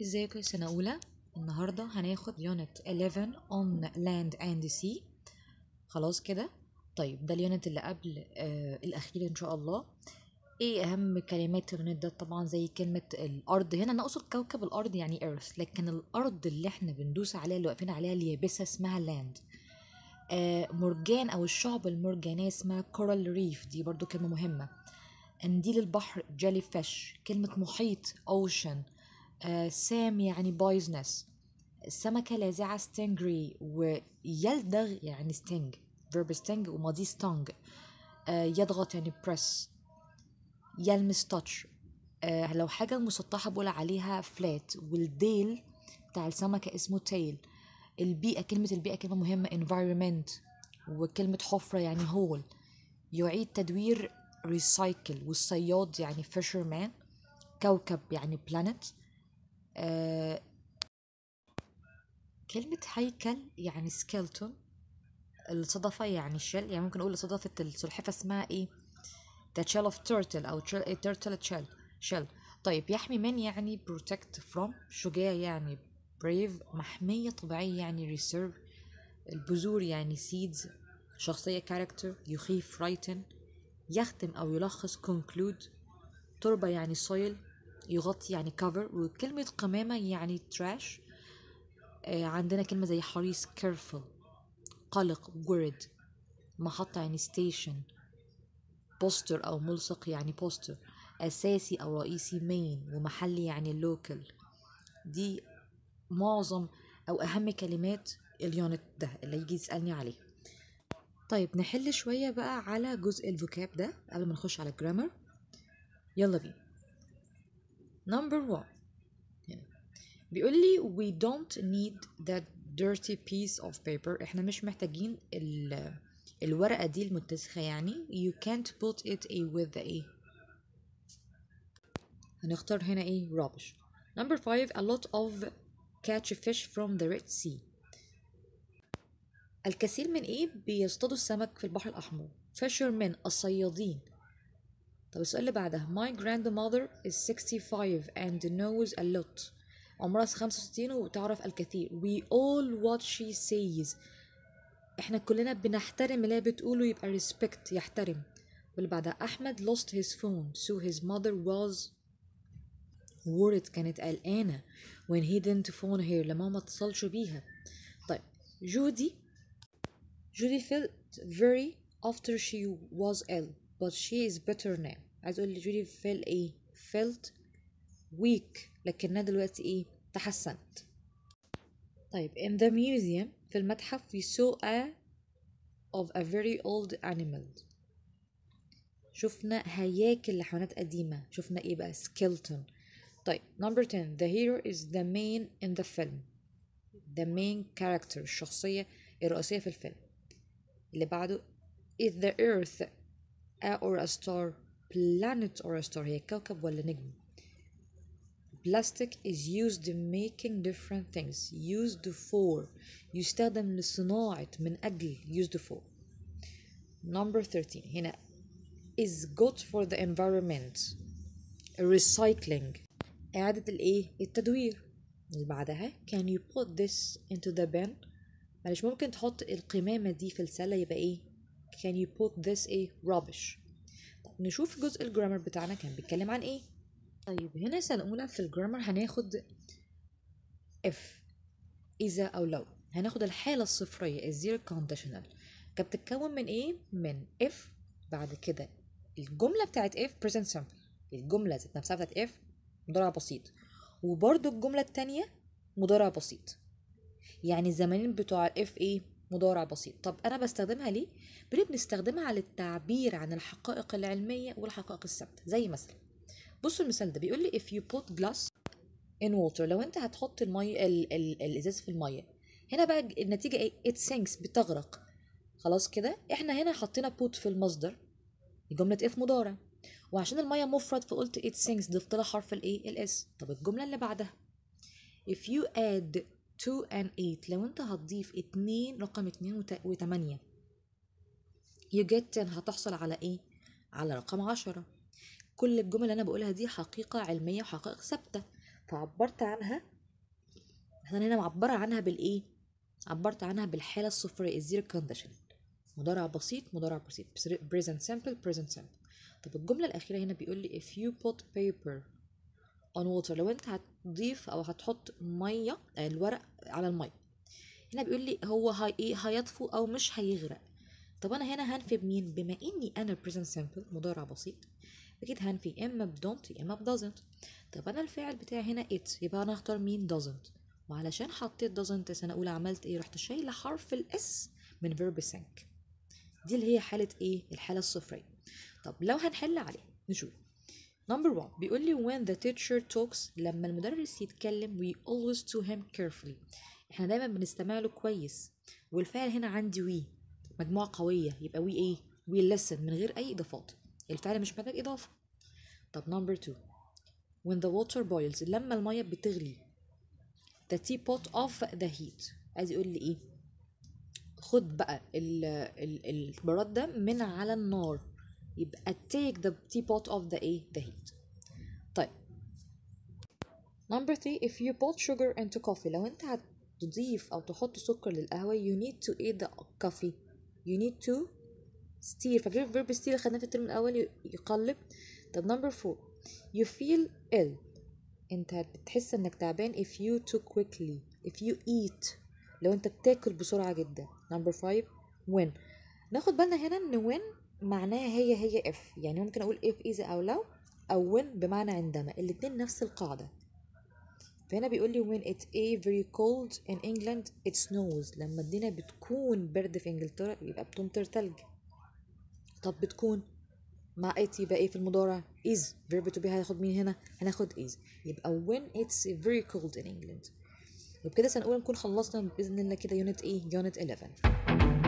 ازيكم يا سنة أولى النهاردة هناخد يونت 11 on land and sea خلاص كده طيب ده اليونت اللي قبل آه الأخير إن شاء الله ايه أهم كلمات اليونت ده طبعا زي كلمة الأرض هنا أنا أقصد كوكب الأرض يعني earth لكن الأرض اللي احنا بندوس عليها اللي واقفين عليها اليابسة اسمها land آه مرجان أو الشعب المرجانية اسمها coral reef دي برضو كلمة مهمة قنديل البحر jelly fish كلمة محيط ocean آه سام يعني بايزنس السمكة لاذعة ستينجري ويلدغ يعني ستينج verb sting وماضي ستونج آه يضغط يعني press يلمس تاتش آه لو حاجة مسطحة بقول عليها فلات والديل بتاع السمكة اسمه تيل البيئة كلمة البيئة كلمة مهمة environment وكلمة حفرة يعني هول يعيد تدوير recycle والصياد يعني fisherman كوكب يعني planet آه كلمة هيكل يعني سكيلتون الصدفة يعني شل يعني ممكن نقول صدفة السلحفة اسمها ايه the shell of turtle أو turtle shell shell طيب يحمي من يعني protect from شجاع يعني brave محمية طبيعية يعني reserve البذور يعني seeds شخصية character يخيف frighten يختم أو يلخص conclude تربة يعني soil يغطي يعني cover وكلمة قمامة يعني trash آه عندنا كلمة زي حريص careful قلق worried محطة يعني station بوستر أو ملصق يعني بوستر أساسي أو رئيسي main ومحلي يعني local دي معظم أو أهم كلمات اليونت ده اللي يجي يسألني عليه طيب نحل شوية بقى على جزء الفوكاب ده قبل ما نخش على الجرامر يلا بينا number one بيقول لي we don't need that dirty piece of paper احنا مش محتاجين ال الورقة دي المتسخة يعني you can't put it a with the a هنختار هنا ايه rubbish number five a lot of catch fish from the Red Sea الكثير من ايه بيصطادوا السمك في البحر الأحمر fishermen الصيادين طب السؤال اللي بعدها my grandmother is 65 and knows a lot عمرها 65 وتعرف الكثير we all what she says احنا كلنا بنحترم اللي هي بتقوله يبقى respect يحترم واللي بعدها أحمد lost his phone so his mother was worried كانت قلقانة when he didn't phone her لما ما اتصلش بيها طيب جودي جودي felt very after she was ill but she is better now عايز اقول لي جودي felt ايه felt weak لكنها دلوقتي ايه تحسنت طيب in the museum في المتحف we saw a of a very old animal شفنا هياكل لحيوانات قديمة شفنا ايه بقى skeleton طيب number 10 the hero is the main in the film the main character الشخصية الرئيسية في الفيلم اللي بعده is the earth a or a star planet or a star هي كوكب ولا نجم plastic is used in making different things used for يستخدم لصناعة من أجل used for number 13 هنا is good for the environment recycling إعادة الإيه التدوير اللي بعدها can you put this into the bin معلش ممكن تحط القمامة دي في السلة يبقى إيه can you put this إيه rubbish طب نشوف جزء الجرامر بتاعنا كان بيتكلم عن إيه طيب هنا سنة أولى في الجرامر هناخد if إذا أو لو هناخد الحالة الصفرية الزيرو كونديشنال كانت بتتكون من إيه؟ من if بعد كده الجملة بتاعت if present simple الجملة ذات نفسها بتاعت if مضارع بسيط وبرضو الجملة التانية مضارع بسيط يعني الزمانين بتوع الاف ايه مضارع بسيط طب انا بستخدمها ليه بنبقى بنستخدمها للتعبير عن الحقائق العلمية والحقائق الثابتة زي مثلا بصوا المثال ده بيقول لي if you put glass in water لو انت هتحط المية ال ال الازاز في المية هنا بقى النتيجة ايه it sinks بتغرق خلاص كده احنا هنا حطينا put في المصدر جملة if مضارع وعشان المية مفرد فقلت it sinks ضفت لها حرف الايه الاس طب الجملة اللي بعدها if you add 2 and 8 لو انت هتضيف 2 رقم 2 و8 you get 10 هتحصل على ايه على رقم 10 كل الجمل اللي انا بقولها دي حقيقة علمية وحقائق ثابتة فعبرت عنها احنا هنا معبرة عنها بالايه عبرت عنها بالحالة الصفرية الزيرو كونديشن مضارع بسيط مضارع بسيط present simple present simple طب الجملة الأخيرة هنا بيقول لي if you put paper on water لو انت هتضيف او هتحط مية آه، الورق على المية هنا بيقول لي هو هي ايه هيطفو او مش هيغرق طب انا هنا هنفي بمين بما اني انا present simple مضارع بسيط اكيد هنفي اما ب don't يا اما ب doesn't طب انا الفاعل بتاعي هنا it يبقى انا هختار مين doesn't وعلشان حطيت doesn't سنة اولى عملت ايه رحت شايله حرف الاس من verb sink دي اللي هي حالة ايه الحالة الصفرية طب لو هنحل عليه نشوف نمبر 1 بيقول لي when the teacher talks لما المدرس يتكلم we always to him carefully احنا دايما بنستمع له كويس والفعل هنا عندي we مجموعة قوية يبقى we ايه we listen من غير اي اضافات الفعل مش محتاج اضافة طب نمبر 2 when the water boils لما المية بتغلي the teapot of the heat عايز يقول لي ايه خد بقى ال ال البراد ده من على النار يبقى take the teapot of the ايه the heat طيب number three if you put sugar into coffee لو انت هتضيف او تحط سكر للقهوة you need to eat the coffee you need to steer فاكرين verb steer اللي خدناه في الترم الاول ي- يقلب طب number four you feel ill انت بتحس انك تعبان if you too quickly if you eat لو انت بتاكل بسرعة جدا number five when ناخد بالنا هنا ان when معناها هي هي if يعني ممكن اقول if اذا او لو او when بمعنى عندما الاتنين نفس القاعدة فهنا بيقول لي when it's a very cold in England it snows لما الدنيا بتكون برد في انجلترا يبقى بتمطر تلج طب بتكون مع it يبقى ايه في المضارع is verb to be هياخد مين هنا هناخد is يبقى when it's very cold in England وبكده سنة أولى نكون خلصنا بإذن الله كده يونت ايه يونت 11